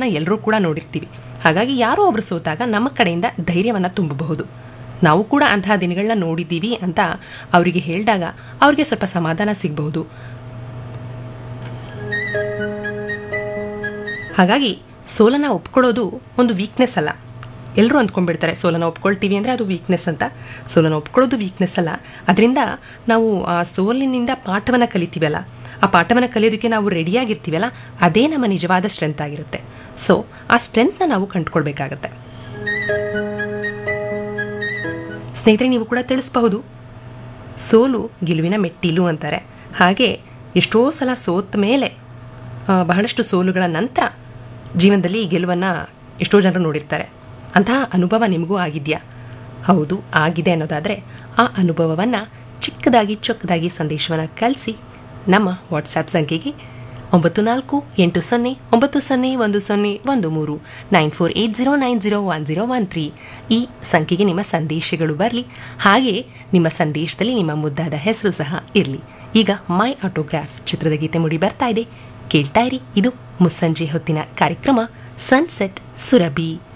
ಸೋಲನ್ನ ಎಲ್ಲರೂ ಕೂಡ ನೋಡಿರ್ತೀವಿ ಹಾಗಾಗಿ ಯಾರೋ ಒಬ್ರು ಸೋತಾಗ ನಮ್ಮ ಕಡೆಯಿಂದ ಧೈರ್ಯವನ್ನು ತುಂಬಬಹುದು ನಾವು ಕೂಡ ಅಂತಹ ದಿನಗಳನ್ನ ನೋಡಿದ್ದೀವಿ ಅಂತ ಅವರಿಗೆ ಹೇಳಿದಾಗ ಅವ್ರಿಗೆ ಸ್ವಲ್ಪ ಸಮಾಧಾನ ಸಿಗಬಹುದು ಹಾಗಾಗಿ ಸೋಲನ ಒಪ್ಕೊಳ್ಳೋದು ಒಂದು ವೀಕ್ನೆಸ್ ಅಲ್ಲ ಎಲ್ಲರೂ ಅಂದ್ಕೊಂಡ್ಬಿಡ್ತಾರೆ ಸೋಲನ ಒಪ್ಕೊಳ್ತೀವಿ ಅಂದರೆ ಅದು ವೀಕ್ನೆಸ್ ಅಂತ ಸೋಲನ ಒಪ್ಕೊಳ್ಳೋದು ವೀಕ್ನೆಸ್ ಅಲ್ಲ ಅದರಿಂದ ನಾವು ಆ ಸೋಲಿನಿಂದ ಪಾಠವನ್ನು ಕಲಿತೀವಲ್ಲ ಆ ಪಾಠವನ್ನು ಕಲಿಯೋದಕ್ಕೆ ನಾವು ರೆಡಿಯಾಗಿರ್ತೀವಲ್ಲ ಅದೇ ನಮ್ಮ ನಿಜವಾದ ಸ್ಟ್ರೆಂತ್ ಆಗಿರುತ್ತೆ ಸೊ ಆ ಸ್ಟ್ರೆಂತ್ನ ನಾವು ಕಂಡುಕೊಳ್ಬೇಕಾಗತ್ತೆ ಸ್ನೇಹಿತರೆ ನೀವು ಕೂಡ ತಿಳಿಸಬಹುದು ಸೋಲು ಗೆಲುವಿನ ಮೆಟ್ಟಿಲು ಅಂತಾರೆ ಹಾಗೆ ಎಷ್ಟೋ ಸಲ ಸೋತ ಮೇಲೆ ಆ, ಬಹಳಷ್ಟು ಸೋಲುಗಳ ನಂತರ ಜೀವನದಲ್ಲಿ ಈ ಗೆಲುವನ್ನು ಎಷ್ಟೋ ಜನರು ನೋಡಿರ್ತಾರೆ ಅಂತಹ ಅನುಭವ ನಿಮಗೂ ಆಗಿದೆಯಾ ಹೌದು ಆಗಿದೆ ಅನ್ನೋದಾದರೆ ಆ ಅನುಭವವನ್ನು ಚಿಕ್ಕದಾಗಿ ಚೊಕ್ಕದಾಗಿ ಸಂದೇಶವನ್ನು ಕಳಿಸಿ ನಮ್ಮ ವಾಟ್ಸ್ಯಾಪ್ ಸಂಖ್ಯೆಗೆ ಒಂಬತ್ತು ನಾಲ್ಕು ಎಂಟು ಸೊನ್ನೆ ಒಂಬತ್ತು ಸೊನ್ನೆ ಒಂದು ಸೊನ್ನೆ ಒಂದು ಮೂರು nine four eight zero nine zero one zero one three ಈ ಸಂಖ್ಯೆಗೆ ನಿಮ್ಮ ಸಂದೇಶಗಳು ಬರಲಿ ಹಾಗೆ ನಿಮ್ಮ ಸಂದೇಶದಲ್ಲಿ ನಿಮ್ಮ ಮುದ್ದಾದ ಹೆಸರು ಸಹ ಇರಲಿ ಈಗ ಮೈ ಆಟೋಗ್ರಾಫ್ ಚಿತ್ರದ ಗೀತೆ ಮುಡಿ ಬರ್ತಾ ಇದೆ ಕೇಳ್ತಾ ಇರಿ ಇದು ಮುಸ್ಸಂಜೆ ಹೊತ್ತಿನ ಕಾರ್ಯಕ್ರಮ ಸನ್ಸೆಟ್ ಸುರಭಿ